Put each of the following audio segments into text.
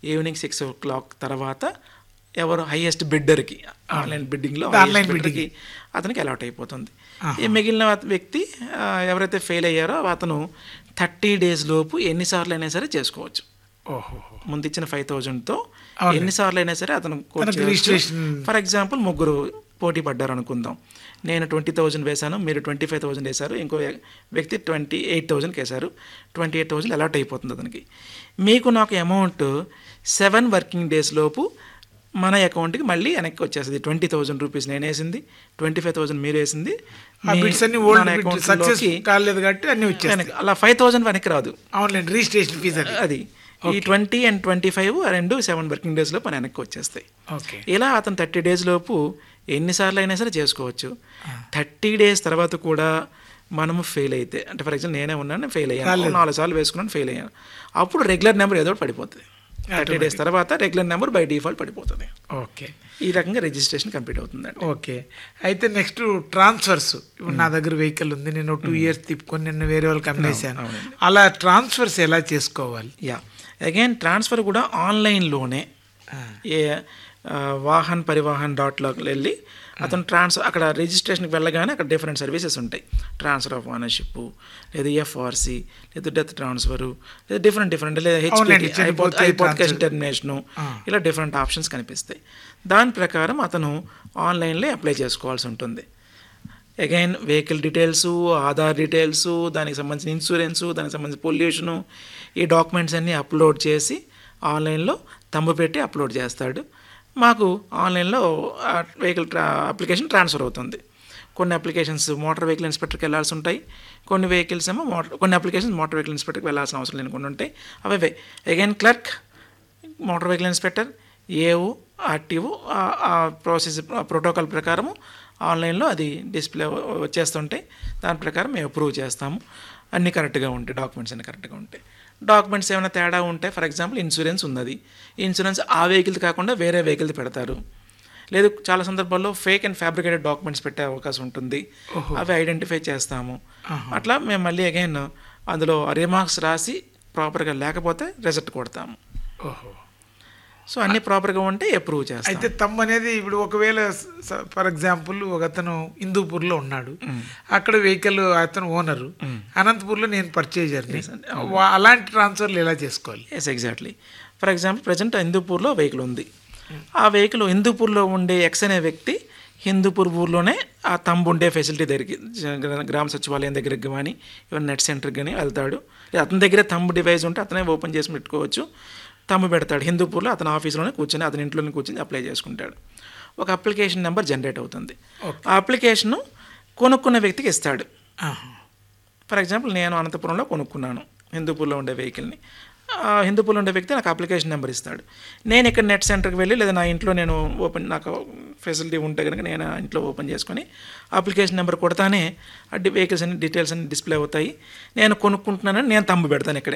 Evening six ఓ o'clock తర్వాత ఎవరు highest బిడ్డర్కి ఆన్లైన్ బిడ్డింగ్లో Online బిడ్డర్కి అతనికి అలాట్ అయిపోతుంది ఈ మిగిలిన వ్యక్తి ఆ, ఎవరైతే ఫెయిల్ అయ్యారో అతను థర్టీ డేస్ లోపు ఎన్నిసార్లు అయినా సరే చేసుకోవచ్చు ఓహో ముందు ఇచ్చిన ఫైవ్ థౌజండ్తో అవును. ఎన్నిసార్లు అయినా సరే అతను తనకు రిజిస్ట్రేషన్ ఫర్ ఎగ్జాంపుల్ ముగ్గురు పోటీ పడ్డారు అనుకుందాం నేను ట్వంటీ థౌజండ్ వేశాను మీరు ట్వంటీ ఫైవ్ థౌజండ్ వేశారు ఇంకో వ్యక్తి ట్వంటీ ఎయిట్ థౌజండ్కి వేశారు ట్వంటీ ఎయిట్ థౌజండ్ అలాట్ అయిపోతుంది అతనికి మీకు నాకు అమౌంట్ సెవెన్ వర్కింగ్ డేస్ లోపు మన అకౌంట్కి మళ్ళీ వెనక్కి వచ్చేస్తుంది ట్వంటీ థౌజండ్ రూపీస్ నేను వేసింది ట్వంటీ ఫైవ్ థౌజండ్ మీరు వేసింది ఆ మీ- బిడ్స్ అన్ని ఓల్డ్ మన బిడ్ account సక్సెస్ లోకి కాలేదు కాబట్టి అన్ని వచ్చాయి వెనక్కి- అలా ఫైవ్ థౌజండ్ వెనక్కి రాదు ఆన్లైన్ రిజిస్ట్రేషన్ ఫీజు అది అది ఈ ట్వంటీ అండ్ ట్వంటీ ఫైవ్ రెండు సెవెన్ వర్కింగ్ డేస్లో మన వెనక్కి వచ్చేస్తాయి ఓకే ఇలా అతను థర్టీ డేస్ లోపు ఎన్నిసార్లు అయినా సరే చేసుకోవచ్చు థర్టీ డేస్ తర్వాత కూడా మనము ఫెయిల్ అయితే అంటే ఫర్ ఎగ్జాంపుల్ నేనే ఉన్నాను ఫెయిల్ అయ్యాను నాలుగు సార్లు వేసుకున్నాను ఫెయిల్ అయ్యాను అప్పుడు రెగ్యులర్ నెంబర్ ఏదో ఒకటి పడిపోతుంది థర్టీ డేస్ తర్వాత రెగ్యులర్ నెంబర్ బై డిఫాల్ట్ పడిపోతుంది ఓకే ఈ రకంగా రిజిస్ట్రేషన్ కంప్లీట్ అవుతుందండి ఓకే అయితే నెక్స్ట్ ట్రాన్స్ఫర్స్ ఇప్పుడు నా దగ్గర వెహికల్ ఉంది నేను టూ ఇయర్స్ తిప్పుకొని నేను వేరే వాళ్ళకి అమ్మేశాను అలా ట్రాన్స్ఫర్స్ ఎలా చేసుకోవాలి యా అగైన్ ట్రాన్స్ఫర్ కూడా ఆన్లైన్లోనే ఏ ఆ, వాహన్ పరివాహన్ డాట్లోకి వెళ్ళి అతను ట్రాన్స్ఫర్ అక్కడ రిజిస్ట్రేషన్కి వెళ్ళగానే అక్కడ డిఫరెంట్ సర్వీసెస్ ఉంటాయి ట్రాన్స్ఫర్ ఆఫ్ ఓనర్షిప్ లేదా ఎఫ్ఆర్సి లేదా డెత్ ట్రాన్స్ఫర్ లేదా డిఫరెంట్ డిఫరెంట్ లేదా అవునండి, హెచ్పి చనిపోతే హైపోతికేషన్ టర్మినేషను ఇలా డిఫరెంట్ ఆప్షన్స్ కనిపిస్తాయి దాని ప్రకారం అతను ఆన్లైన్లో అప్లై చేసుకోవాల్సి ఉంటుంది again vehicle details Aadhaar details దానికి సంబంధించిన ఇన్సూరెన్సు దానికి సంబంధించిన పొల్యూషను ఈ డాక్యుమెంట్స్ అన్నీ అప్లోడ్ చేసి ఆన్లైన్లో తంబు పెట్టి అప్లోడ్ చేస్తాడు మాకు ఆన్లైన్లో వెహికల్ ట్రా అప్లికేషన్ ట్రాన్స్ఫర్ అవుతుంది కొన్ని అప్లికేషన్స్ మోటార్ వెహికల్ ఇన్స్పెక్టర్కి వెళ్ళాల్సి ఉంటాయి కొన్ని వెహికల్స్ ఏమో మోటార్ కొన్ని అప్లికేషన్స్ మోటార్ వెహికల్ ఇన్స్పెక్టర్కి వెళ్ళాల్సిన అవసరం లేని కొన్ని ఉంటాయి అవే again clerk motor vehicle inspector AO RTO ఆ ప్రాసెస్ ప్రోటోకాల్ ప్రకారము ఆన్లైన్లో అది డిస్ప్లే వచ్చేస్తుంటే దాని ప్రకారం మేము అప్రూవ్ చేస్తాము అన్నీ కరెక్ట్గా ఉంటాయి డాక్యుమెంట్స్ అన్నీ కరెక్ట్గా ఉంటాయి డాక్యుమెంట్స్ ఏమైనా తేడా ఉంటే ఫర్ ఎగ్జాంపుల్ ఇన్సూరెన్స్ ఉన్నది ఇన్సూరెన్స్ ఆ వెహికల్ కాకుండా వేరే వెహికల్ది పెడతారు లేదు చాలా సందర్భాల్లో ఫేక్ అండ్ ఫ్యాబ్రికేటెడ్ డాక్యుమెంట్స్ పెట్టే అవకాశం ఉంటుంది అవి ఐడెంటిఫై చేస్తాము అట్లా మేము మళ్ళీ అగైన్ అందులో రిమార్క్స్ రాసి ప్రాపర్గా లేకపోతే రిజెక్ట్ కొడతాము ఓహో సో అన్ని ప్రాపర్గా ఉంటే అప్రూవ్ చేస్తాం అయితే తమ్ అనేది ఇప్పుడు ఒకవేళ ఫర్ ఎగ్జాంపుల్ ఒక అతను హిందూపూర్లో ఉన్నాడు అక్కడ వెహికల్ అతను ఓనరు అనంతపూర్లో నేను పర్చేజర్ అలాంటి ట్రాన్స్ఫర్లు ఎలా చేసుకోవాలి yes exactly for example present హిందూపూర్లో వెహికల్ ఉంది ఆ వెహికల్ హిందూపూర్లో ఉండే ఎక్స్ అనే వ్యక్తి హిందూపూర్ ఊర్లోనే ఆ తంబు ఉండే ఫెసిలిటీ దగ్గరికి జ- గ్రామ సచివాలయం దగ్గరికి కానీ ఈవెన్ నెట్ సెంటర్కి కానీ వెళ్తాడు లేదా అతని దగ్గరే తంబు డివైస్ ఉంటే అతనే ఓపెన్ చేసి పెట్టుకోవచ్చు తమ్ము పెడతాడు హిందూపూర్లో అతని ఆఫీస్లోనే కూర్చొని అతని ఇంట్లోనే కూర్చొని అప్లై చేసుకుంటాడు ఒక అప్లికేషన్ నెంబర్ జనరేట్ అవుతుంది ఆ అప్లికేషను కొనుక్కున్న వ్యక్తికి ఇస్తాడు ఆహా. ఫర్ ఎగ్జాంపుల్ నేను అనంతపురంలో కొనుక్కున్నాను హిందూపూర్లో ఉండే వెహికల్ని ఆ హిందూపూర్లో ఉండే వ్యక్తి నాకు అప్లికేషన్ నెంబర్ ఇస్తాడు నేను ఇక్కడ నెట్ సెంటర్కి వెళ్ళి లేదా నా ఇంట్లో నేను ఓపెన్ నాకు ఫెసిలిటీ ఉంటే కనుక నేను ఆ ఇంట్లో ఓపెన్ చేసుకొని అప్లికేషన్ నెంబర్ కొడతానే ఆ డి- వెహికల్స్ అన్ని డీటెయిల్స్ అన్ని డిస్ప్లే అవుతాయి నేను కొనుక్కుంటున్నానని నేను తమ్ము పెడతాను ఇక్కడే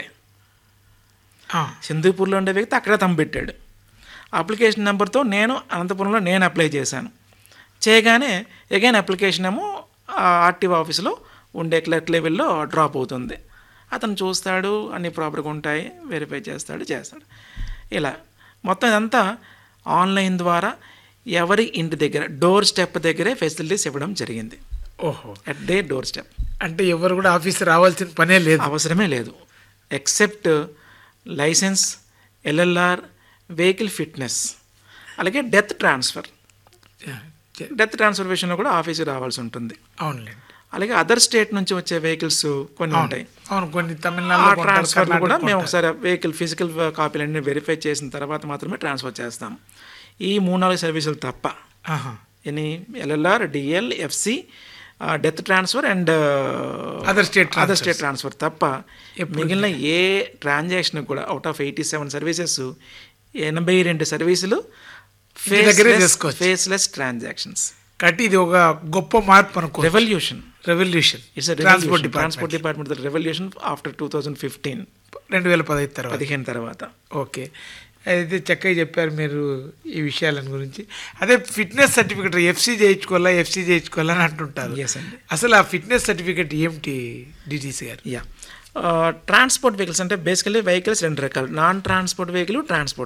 ఆ. సింధూపూర్లో ఉండే వ్యక్తి అక్కడే తమ్ము పెట్టాడు అప్లికేషన్ నెంబర్తో నేను అనంతపురంలో నేను అప్లై చేశాను చేయగానే అగైన్ అప్లికేషన్ ఏమో ఆర్టీఓ ఆఫీస్లో ఉండే క్లర్క్ లెవెల్లో డ్రాప్ అవుతుంది అతను చూస్తాడు అన్ని ప్రాపర్గా ఉంటాయి వెరిఫై చేస్తాడు చేస్తాడు ఇలా మొత్తం ఇదంతా ఆన్లైన్ ద్వారా ఎవరి ఇంటి దగ్గర డోర్ స్టెప్ దగ్గరే ఫెసిలిటీస్ ఇవ్వడం జరిగింది ఓహో అట్ డే డోర్ స్టెప్ అంటే ఎవరు కూడా ఆఫీస్ రావాల్సిన పనే లేదు అవసరమే లేదు except licence LLR vehicle fitness అలాగే డెత్ ట్రాన్స్ఫర్ డెత్ ట్రాన్స్ఫర్ విషయంలో కూడా ఆఫీస్కి రావాల్సి ఉంటుంది అవునులేండి అలాగే అదర్ స్టేట్ నుంచి వచ్చే వెహికల్స్ కొన్ని ఉంటాయి అవును కొన్ని ఆ తమిళనాడులో కొంటారు, ట్రాన్స్ఫర్లు కూడా కర్ణాటకలో మేము కొంటారు. ఒకసారి వెహికల్ ఫిజికల్ కాపీలన్నీ వెరిఫై చేసిన తర్వాత మాత్రమే ట్రాన్స్ఫర్ చేస్తాం ఈ మూడు నాలుగు సర్వీసులు తప్ప ఆహా. Any LLR DL FC death transfer and Other state other state transfer తప్ప మిగిలిన ఏ ట్రాన్సాక్షన్ కూడా out of eighty seven services ఎనభై రెండు సర్వీసులు ఇంటి దగ్గరే చేసుకోవచ్చు. ఫేస్లెస్ ట్రాన్సాక్షన్స్ కాబట్టి ఇది ఒక గొప్ప మార్పు అనుకో revolution revolution it's transport transport department department revolution after two thousand fifteen రెండు వేల పదహైదు తర్వాత పదిహేను తర్వాత ఓకే అయితే చక్కగా చెప్పారు మీరు ఈ విషయాలను గురించి అదే ఫిట్నెస్ సర్టిఫికెట్ ఎఫ్సి చేయించుకోవాలా ఎఫ్సి చేయించుకోవాలా అని అంటుంటారు Yes అండి. అసలు ఆ ఫిట్నెస్ సర్టిఫికెట్ ఏమిటి డిటీసీ గారు యా ట్రాన్స్పోర్ట్ వెహికల్స్ అంటే బేసికలీ వెహికల్స్ రెండు రకాలు నాన్ ట్రాన్స్పోర్ట్ వెహికల్ ట్రాన్స్పోర్ట్